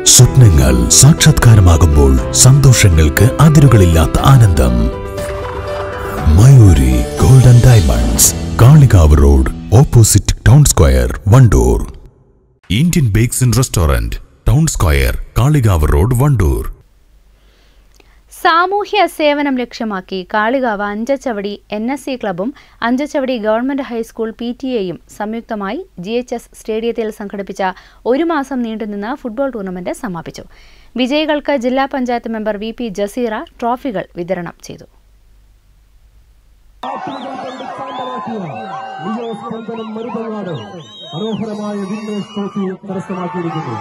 സ്വപ്നങ്ങൾ സാക്ഷാത്കാരമാകുമ്പോൾ സന്തോഷങ്ങൾക്ക് അതിരുകളില്ലാത്ത ആനന്ദം Mayuri golden diamonds Kalikavu road opposite town square Wandoor Indian bakes and restaurant town square Kalikavu road Wandoor സാമൂഹ്യ സേവനം ലക്ഷ്യമാക്കി Kalikavu Anchachavadi N S C ക്ലബും Anchachavadi government high school P T എയും സംയുക്തമായി ജി എച്ച് എസ് സ്റ്റേഡിയത്തിൽ സംഘടിപ്പിച്ച ഒരു മാസം നീണ്ടുനിന്ന ഫുട്ബോൾ ടൂർണമെന്റ് സമാപിച്ചു വിജയികൾക്ക് ജില്ലാ panchayat member V P Jaseera ട്രോഫികൾ വിതരണം ചെയ്തു വിജയസ്പന്ദനം മരുതങ്ങാട് മനോഹരമായ വിന്നേഴ്സ് ട്രോഫി കരസ്ഥമാക്കിയിരിക്കുന്നു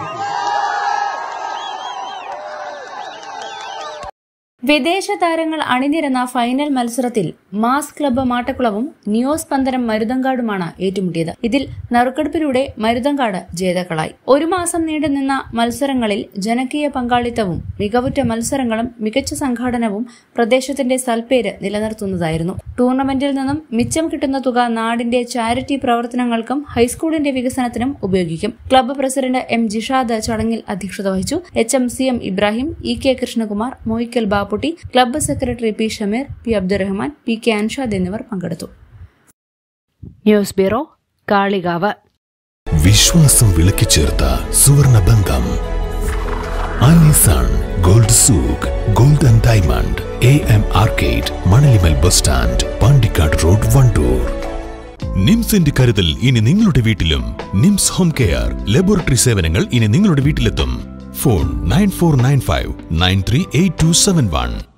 വിദേശ താരങ്ങൾ അണിനിരന്ന ഫൈനൽ മത്സരത്തിൽ മാസ് ക്ലബ്ബ് മാട്ടക്കുളവും നിയോ സ്പന്ദനം മരുതങ്കാടുമാണ് ഏറ്റുമുട്ടിയത് ഇതിൽ നറുക്കെടുപ്പിലൂടെ മരുതങ്കാട് ജേതാക്കളായി ഒരു മാസം നീണ്ടുനിന്ന മത്സരങ്ങളിൽ ജനകീയ പങ്കാളിത്തവും മികവുറ്റ മത്സരങ്ങളും മികച്ച സംഘാടനവും പ്രദേശത്തിന്റെ സൽപ്പേര് നിലനിർത്തുന്നതായിരുന്നു ടൂർണമെന്റിൽ നിന്നും മിച്ചം കിട്ടുന്ന തുക നാടിന്റെ ചാരിറ്റി പ്രവർത്തനങ്ങൾക്കും ഹൈസ്കൂളിന്റെ വികസനത്തിനും ഉപയോഗിക്കും ക്ലബ്ബ് പ്രസിഡന്റ് എം ജിഷാദ് ചടങ്ങിൽ അധ്യക്ഷത വഹിച്ചു H M C M Ibrahim E K Krishnakumar Moikkal Bapputty club secretary P Shameer P Abdurahman P K Anshad എന്നിവർ പങ്കെടുത്തു ന്യൂസ് ബ്യൂറോ കാളികാവ് വിശ്വാസം വിളക്കിച്ചേർത്ത സുവർണ ബന്ധം Alisan gold souk gold and diamond A M arcade Manalimal bus stand Pandikkad road Wandoor നിംസിന്റെ കരുതൽ ഇനി നിങ്ങളുടെ വീട്ടിലും നിംസ് ഹോം കെയർ ലബോറട്ടറി സേവനങ്ങൾ ഇനി നിങ്ങളുടെ വീട്ടിലെത്തും phone nine four nine five nine three eight two seven one